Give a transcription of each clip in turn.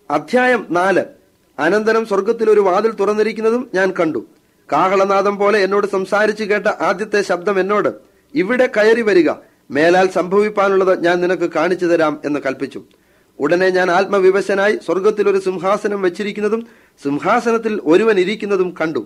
അധ്യായം നാല് അനന്തരം സ്വർഗത്തിൽ ഒരു വാതിൽ തുറന്നിരിക്കുന്നതും ഞാൻ കണ്ടു കാഹളനാദം പോലെ എന്നോട് സംസാരിച്ചു കേട്ട ആദ്യത്തെ ശബ്ദം എന്നോട് ഇവിടെ കയറി വരിക മേലാൽ സംഭവിപ്പാനുള്ളത് ഞാൻ നിനക്ക് കാണിച്ചു തരാം എന്ന് കൽപ്പിച്ചു ഉടനെ ഞാൻ ആത്മവിവശനായി സ്വർഗത്തിൽ ഒരു സിംഹാസനം വെച്ചിരിക്കുന്നതും സിംഹാസനത്തിൽ ഒരുവൻ ഇരിക്കുന്നതും കണ്ടു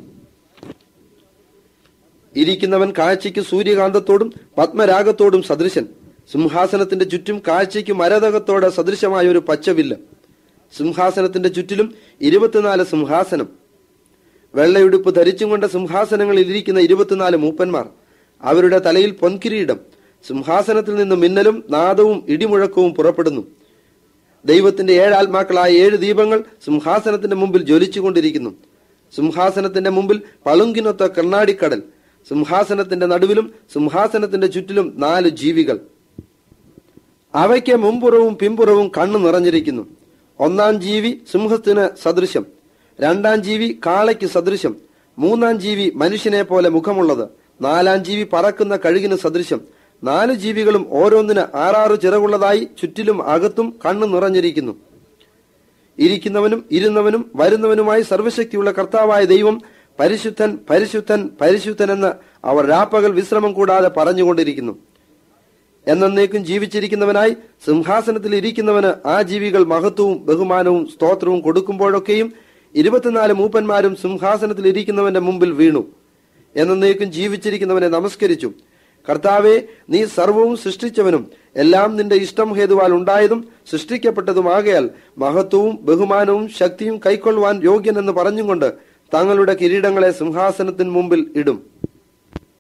ഇരിക്കുന്നവൻ കാഴ്ചയ്ക്ക് സൂര്യകാന്തത്തോടും പത്മരാഗത്തോടും സദൃശൻ സിംഹാസനത്തിന്റെ ചുറ്റും കാഴ്ചയ്ക്ക് മരതകത്തോടെ സദൃശമായ ഒരു പച്ചവില്ല് സിംഹാസനത്തിന്റെ ചുറ്റിലും ഇരുപത്തിനാല് സിംഹാസനം വെള്ളയുടുപ്പ് ധരിച്ചും കൊണ്ട് സിംഹാസനങ്ങളിൽ ഇരിക്കുന്ന ഇരുപത്തിനാല് മൂപ്പന്മാർ അവരുടെ തലയിൽ പൊൻകിരീടം സിംഹാസനത്തിൽ നിന്ന് മിന്നലും നാദവും ഇടിമുഴക്കവും പുറപ്പെടുന്നു ദൈവത്തിന്റെ ഏഴാത്മാക്കളായ ഏഴ് ദീപങ്ങൾ സിംഹാസനത്തിന്റെ മുമ്പിൽ ജ്വലിച്ചുകൊണ്ടിരിക്കുന്നു സിംഹാസനത്തിന്റെ മുമ്പിൽ പളുങ്കിനൊത്ത കണ്ണാടിക്കടൽ സിംഹാസനത്തിന്റെ നടുവിലും സിംഹാസനത്തിന്റെ ചുറ്റിലും നാല് ജീവികൾ അവയ്ക്ക് മുമ്പുറവും പിമ്പുറവും കണ്ണു നിറഞ്ഞിരിക്കുന്നു ഒന്നാം ജീവി സിംഹത്തിന് സദൃശം രണ്ടാം ജീവി കാളയ്ക്ക് സദൃശം മൂന്നാം ജീവി മനുഷ്യനെ പോലെ മുഖമുള്ളത് നാലാം ജീവി പറക്കുന്ന കഴുകിന് സദൃശം നാല് ജീവികളും ഓരോന്നിന് ആറാറ് ചിറകുള്ളതായി ചുറ്റിലും അകത്തും കണ്ണു നിറഞ്ഞിരിക്കുന്നു ഇരിക്കുന്നവനും ഇരുന്നവനും വരുന്നവനുമായി സർവശക്തിയുള്ള കർത്താവായ ദൈവം പരിശുദ്ധൻ പരിശുദ്ധൻ പരിശുദ്ധൻ എന്ന് അവർ രാപ്പകൽ വിശ്രമം കൂടാതെ പറഞ്ഞുകൊണ്ടിരിക്കുന്നു എന്നേക്കും ജീവിച്ചിരിക്കുന്നവനായി സിംഹാസനത്തിൽ ഇരിക്കുന്നവന് ആ ജീവികൾ മഹത്വവും ബഹുമാനവും സ്തോത്രവും കൊടുക്കുമ്പോഴൊക്കെയും ഇരുപത്തിനാല് മൂപ്പന്മാരും സിംഹാസനത്തിൽ ഇരിക്കുന്നവന്റെ മുമ്പിൽ വീണു എന്നേക്കും ജീവിച്ചിരിക്കുന്നവനെ നമസ്കരിച്ചു കർത്താവെ നീ സർവവും സൃഷ്ടിച്ചവനും എല്ലാം നിന്റെ ഇഷ്ടം ഹേതുവാൽ ഉണ്ടായതും സൃഷ്ടിക്കപ്പെട്ടതുമാകയാൽ മഹത്വവും ബഹുമാനവും ശക്തിയും കൈക്കൊള്ളുവാൻ യോഗ്യനെന്ന് പറഞ്ഞുകൊണ്ട് തങ്ങളുടെ കിരീടങ്ങളെ സിംഹാസനത്തിന് മുമ്പിൽ ഇടും